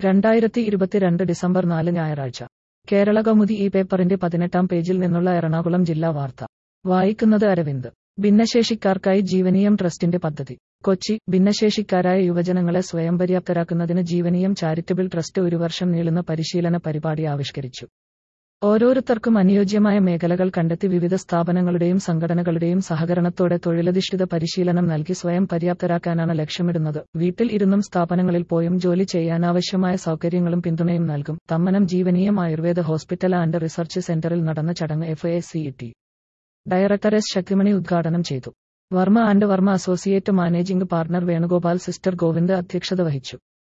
രണ്ടായിരത്തി ഇരുപത്തിരണ്ട് ഡിസംബർ നാല് ഞായറാഴ്ച കേരള കൗമുദി ഈ പേപ്പറിന്റെ പതിനെട്ടാം പേജിൽ നിന്നുള്ള എറണാകുളം ജില്ലാ വാർത്ത വായിക്കുന്നത് അരവിന്ദ് ഭിന്നശേഷിക്കാർക്കായി ജീവനീയം ട്രസ്റ്റിന്റെ പദ്ധതി കൊച്ചി ഭിന്നശേഷിക്കാരായ യുവജനങ്ങളെ സ്വയം പര്യാപ്തരാക്കുന്നതിന് ജീവനീയം ചാരിറ്റബിൾ ട്രസ്റ്റ് ഒരു വർഷം നീളുന്ന പരിശീലന പരിപാടി ആവിഷ്കരിച്ചു ഓരോരുത്തർക്കും അനുയോജ്യമായ മേഖലകൾ കണ്ടെത്തി വിവിധ സ്ഥാപനങ്ങളുടെയും സംഘടനകളുടെയും സഹകരണത്തോടെ തൊഴിലധിഷ്ഠിത പരിശീലനം നൽകി സ്വയം പര്യാപ്തരാക്കാനാണ് ലക്ഷ്യമിടുന്നത് വീട്ടിൽ ഇരുന്നും സ്ഥാപനങ്ങളിൽ പോയും ജോലി ചെയ്യാനാവശ്യമായ സൗകര്യങ്ങളും പിന്തുണയും നൽകും Thammanam Jeevaneeyam Ayurveda hospital and research സെന്ററിൽ നടന്ന ചടങ്ങ് F A C T director S Shakthimani ഉദ്ഘാടനം ചെയ്തു Varma and Varma associate managing partner Venugopal sister Govind അധ്യക്ഷത വഹിച്ചു